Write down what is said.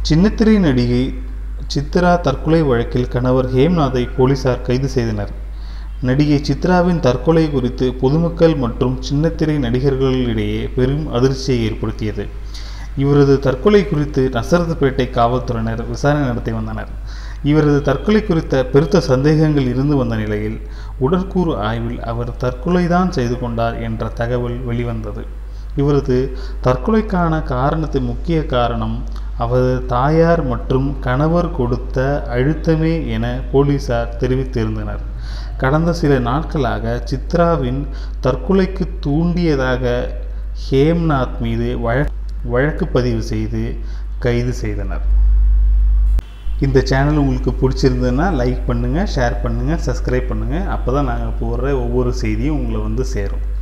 சின்னத்திரை நடிகை சித்ரா தற்கொலை வழக்கில் கணவர் ஹேம்நாத்தை போலீசார் கைது செய்தனர் நடிகை சித்ராவின் தற்கொலை குறித்து பொதுமக்கள் மற்றும் சின்னத்திரை நடிகர்களிடையே பெரும் அதிர்ச்சியை ஏற்படுத்தியது இவரது தற்கொலை குறித்து நசரத்துப்பேட்டை காவல்துறையினர் விசாரணை நடத்தி வந்தனர் இவரது தற்கொலை குறித்த பெருத்த சந்தேகங்கள் இருந்து வந்த நிலையில் உடற்கூறு ஆய்வில் அவர் தற்கொலைதான் செய்து கொண்டார் என்ற தகவல் வெளிவந்தது இவரது தற்கொலைக்கான காரணத்தின் முக்கிய காரணம் அவரது தாயார் மற்றும் கணவர் கொடுத்த அழுத்தமே என போலீசார் தெரிவித்திருந்தனர் கடந்த சில நாட்களாக சித்ராவின் தற்கொலைக்கு தூண்டியதாக ஹேம்நாத் மீது வழ வழக்கு பதிவு செய்து கைது செய்தனர் இந்த சேனல் உங்களுக்கு பிடிச்சிருந்ததுன்னா லைக் பண்ணுங்கள் ஷேர் பண்ணுங்கள் சப்ஸ்கிரைப் பண்ணுங்கள் அப்போ தான் நாங்கள் போடுற ஒவ்வொரு செய்தியும் உங்களை வந்து சேரும்